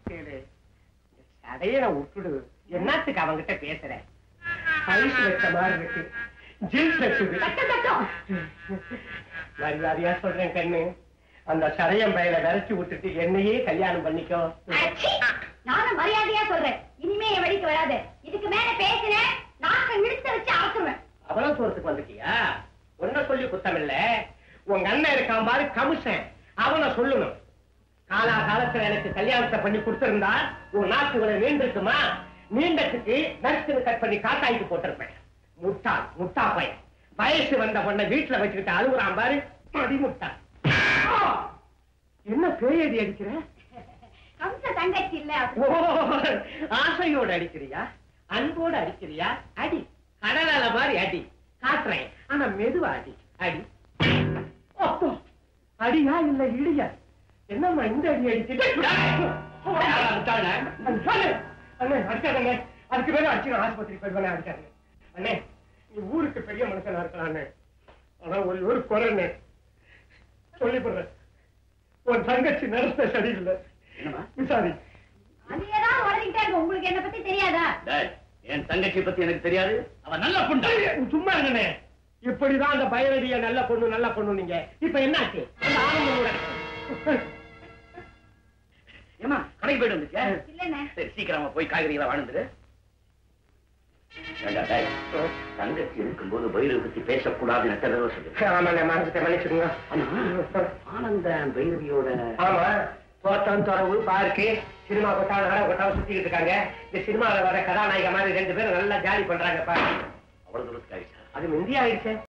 கேளு இந்த சடையை நான் விட்டுடு என்னத்துக்கு அவங்கிட்ட பேசுறேன் ஐஸ் வச்ச மாதிரி இருக்கு ஜீன்ஸ் வச்சுது சத்தம் சத்தம் மரியாதையா சொல்றேன் கண்ணு அந்த சடையம் பையில விரைச்சு விட்டுட்டு என்னையே கல்யாணம் பண்ணிக்கோ அச்சி! நானும் மரியாதையா சொல்றேன் இனிமே என் வழிக்கு வராது இதுக்கு மேல பேசினேன் நாக்க இழுத்து வச்சு அறுத்துருவேன் அவ்வளவு தூரத்துக்கு வந்துட்டியா ஒன்ன சொல்லி குத்தம் இல்ல உங்க அண்ணன் இருக்கான் பாரு கமிஷன் அவனை சொல்லணும் காலா காலத்துல எனக்கு கல்யாணத்தை பண்ணி கொடுத்திருந்தா உன் நாக்கு இவ்வளவு நீண்டிருக்குமா நீண்டத்துக்கு நர்சுன்னு கட் பண்ணி காத்தாய்க்கு போட்டிருப்பேன் முட்டா முட்டா பையன் வயசு வந்த பொண்ணை வீட்டுல வச்சுக்கிட்டு அழுகுறான் பாரு மதிமுட்டா ஆ! என்ன பேயடி அடிக்கிற கம்ச தங்கச்சி இல்ல ஓ, ஆசையோட அடிக்கிறியா அன்போட அடிக்கிறியா அடி கடலால மாதிரி அடி காட்டுறேன் ஆனா மெதுவா அடி அடி அப்போ, அடியா இல்ல இடியா என்னம்மா இந்த அடி அடிச்சுட்டு சொல்லு அண்ணே அடிக்காதண்ணே அதுக்கு மேல அடிச்சு ஆஸ்பத்திரி போயிடுவேன் அடிக்காதண்ணே அண்ணே நீ ஊருக்கு பெரிய மனுஷனா இருக்கலாம் அண்ணே ஆனா ஒரு ஒரு குறைண்ணே சொல்லிப்படுறேன் உன் தங்கச்சி நடத்த சரியில்லை என்னம்மா? விசாரி அதையேதான் உடஞ்சிக்கிட்டே இருக்கு உங்களுக்கு என்ன பத்தி தெரியாதா டேய், என் தங்கச்சி பத்தி எனக்கு தெரியாது அவன் நல்ல புண்டை சும்மா இருங்கண்ணே இப்படிதான் அந்த பயனடிய நல்ல பொண்ணு நல்ல பொண்ணு நீங்க இப்ப என்னாச்சு அந்த ஆனந்தனோட ஏமா கடைக்கு போயிட்டு வந்துச்சா இல்லண்ணே சரி சீக்கிரமா போய் காய்கறிகளை வாழ்ந்துரு ஏண்டா, டேய், தங்கச்சி இருக்கும்போது பைரவி பத்தி பேசக்கூடாதுன்னு எத்தனை தடவை சொல்லு ஆமாண்ணே மறந்துட்டேன் மன்னிச்சுடுங்க ஆனந்த பைரவியோட ஆமா தோட்டம் துறவு பார்க்கு சினிமா கொட்டா நாடக கொட்டா சுத்திக்கிட்டு இருக்காங்க இந்த சினிமாவில் வர கதாநாயக மாதிரி ரெண்டு பேரும் நல்லா ஜாலி பண்றாங்க பாரு அவ்வளவு தூரத்துக்கு ஆயிடுச்சா அது முந்தி ஆயிடுச்சே